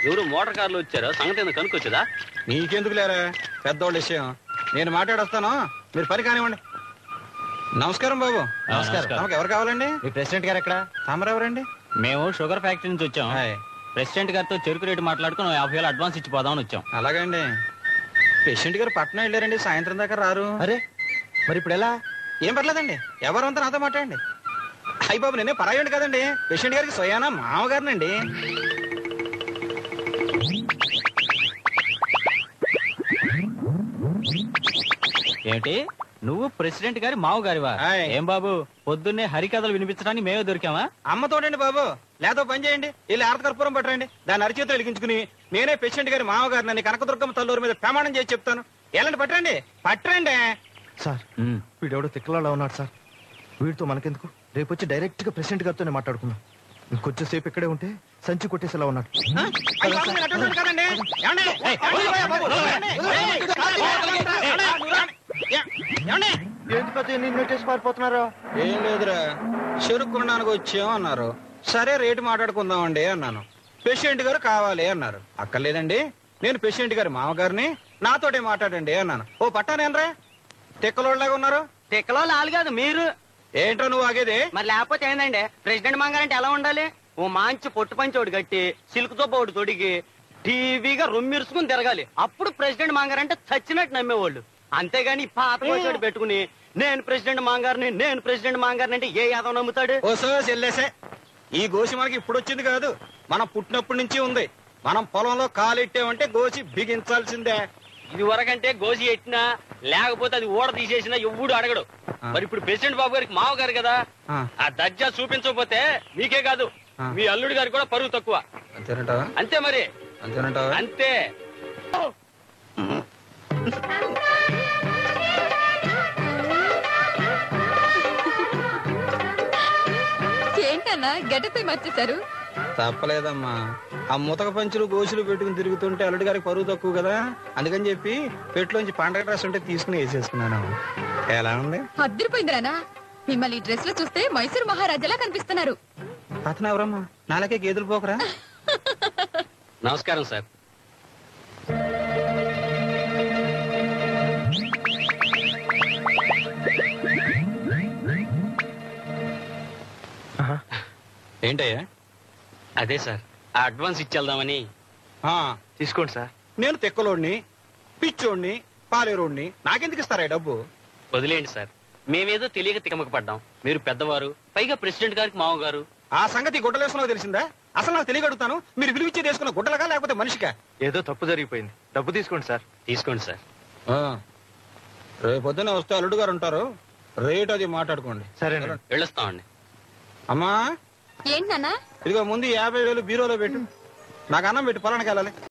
ఎవరు మోటార్ కార్లు వచ్చారో సంగతి ఏందో కనుక్కొచ్చదా నీకెందుకు లేరా పెద్దోళ్ళ విషయం నేను మాట్లాడొస్తాను మీరు పని కానివ్వండి నమస్కారం బాబు నమస్కారం. తమకు ఎవరు కావాలండి మీ ప్రెసిడెంట్ గారు ఎక్కడ తమరు ఎవరండి మేము షుగర్ ఫ్యాక్టరీ నుంచి వచ్చాం హాయ్. ప్రెసిడెంట్ గారితో చెరుకు రేటు మాట్లాడుకుని యాభై వేలు అడ్వాన్స్ ఇచ్చి పోదామని వచ్చాం అలాగండి పేషెంట్ గారు పట్నం వెళ్ళారండి సాయంత్రం దాకా రారు అరే మరి ఇప్పుడు ఎలా ఏం పర్లేదండి ఎవరంతా నాతో మాట్లాడండి అయ్యి బాబు నేనే పరాయండి కదండి పేషెంట్ గారికి స్వయానా మామగారినండి ఏమిటి నువ్వు ప్రెసిడెంట్ గారి మావు గారివా హాయ్. ఏం బాబు పొద్దున్నే హరికథలు వినిపించడానికి మేమే దొరికామా అమ్మతోడండి బాబు లేదో పని చేయండి వెళ్ళి ఆరతకర్పూరం పట్టరండి దాన్ని అరిచేతులు వెలిగించుకుని నేనే పేషెంట్ గారి మామగారిని కనకదుర్గమ్మ తల్లూరు మీద ప్రమాణం చేసి చెప్తాను వెళ్ళండి పట్టరండి పట్టరండి సార్ వీడెవడో తిక్కలలో ఉన్నాడు సార్ వీడితో మనకెందుకు రేపు వచ్చి డైరెక్ట్ గా ప్రెసిడెంట్ గారితోనే మాట్లాడుకుందాం ఇంకొంచెం సేపు ఇక్కడే ఉంటే సంచి కొట్టేసేలా ఉన్నాడు ఆ? అయ్య బాబు, నేను అటువంటి వాడిని కాదండి. ఏమండి? ఏమండి బాబు, బాబు, ఏమండి? ఏయ్, కాదు, ఏమండి? ఏంటి పెద్ద నిన్ను నెట్టేసి పారిపోతున్నారు ఏం లేదురా చెరుకు కొనడానికి వచ్చాం అన్నారు సరే రేటు మాట్లాడుకుందామండి అన్నాను పేషెంట్ గారు కావాలి అన్నారు అక్కర్లేదండి నేను పేషెంట్ గారి మామగారిని నాతోటే మాట్లాడండి అన్నాను ఓ పట్టానేనరా తిక్కలోళ్ళగా ఉన్నారు తిక్కలో లాలు కాదు మీరు ఏంట్రా నువ్వు ఆగేది మరి లేకపోతే ఏందండి ప్రెసిడెంట్ మంగారంటే ఎలా ఉండాలి ఓ మంచి పొట్టు పంచి ఒకటి కట్టి సిల్క్ తో ఒకటి తొడిగి టీవీగా రొమ్మిరుసుకుని తిరగాలి అప్పుడు ప్రెసిడెంట్ మంగారంటే చచ్చినట్టు నమ్మేవాళ్ళు అంతేగాని ఈ పాత కోసాడు పెట్టుకుని నేను ప్రెసిడెంట్ మాంగారిని నేను ప్రెసిడెంట్ మాంగారిని అంటే ఏ యాదవ్ నమ్ముతాడు ఓ సో చెల్లేసే ఈ గోసి మనకి ఇప్పుడు వచ్చింది కాదు మనం పుట్టినప్పటి నుంచి ఉంది మనం పొలంలో కాలెట్టామంటే గోసి బిగించాల్సిందే ఇది వరకంటే గోసి ఎట్టినా లేకపోతే అది ఊడ తీసేసినా ఎవ్వడు అడగడు ఆ. మరి ఇప్పుడు ప్రెసిడెంట్ బాబు గారికి మావ గారు కదా ఆ, ఆ దర్జా చూపించకపోతే మీకే కాదు ఆ. మీ అల్లుడి గారికి కూడా పరువు తక్కువ అంతేనంటావా అంతే మరి అంతేనంటావా అంతే ఏంటన్నా గెటపై మర్చేశారు తప్పలేదమ్మా ఆ ముతక పంచులు గోసులు పెట్టుకుని తిరుగుతుంటే అల్లుడి గారికి పరువు తక్కువ కదా అందుకని చెప్పి పెట్టులోంచి పండగ డ్రెస్ ఉంటే తీసుకుని వేసేసుకున్నాను ఎలా ఉంది అద్దరిపోయిందిరానా మిమ్మల్ని ఈ డ్రెస్ లో చూస్తే మైసూరు మహారాజాలా కనిపిస్తున్నారు అతను ఎవరమ్మా నాలకే గేదెలు పోకరా నమస్కారం సార్ ఏంటయ్యా అదే సార్ ఆ అడ్వాన్స్ ఇచ్చేద్దామని ఆ, తీసుకోండి సార్ నేను తెక్కలోడిని పిచ్చోడిని పాలేరోడిని నాకెందుకు ఇస్తారా ఈ డబ్బు వదిలేయండి సార్ మేమేదో తెలియక తికమక పడ్డాం మీరు పెద్దవారు పైగా ప్రెసిడెంట్ గారికి మామగారు ఆ సంగతి గుడ్డలేసుకున్నా తెలిసిందా అసలు నాకు తెలియగడుగుతాను మీరు విలువిచ్చే తీసుకున్న గుడ్డలగా లేకపోతే మనిషికా ఏదో తప్పు జరిగిపోయింది డబ్బు తీసుకోండి సార్ తీసుకోండి సార్ రేపు పొద్దున వస్తే అల్లుడు గారు ఉంటారు రేట్ అది మాట్లాడుకోండి సరేనండి వెళ్ళొస్తామండి అమ్మా ఏంటన్నా ఇదిగో ముందు యాభై వేలు బీరోలో పెట్టు నాకు అన్నం పెట్టి పొలానికి వెళ్ళాలి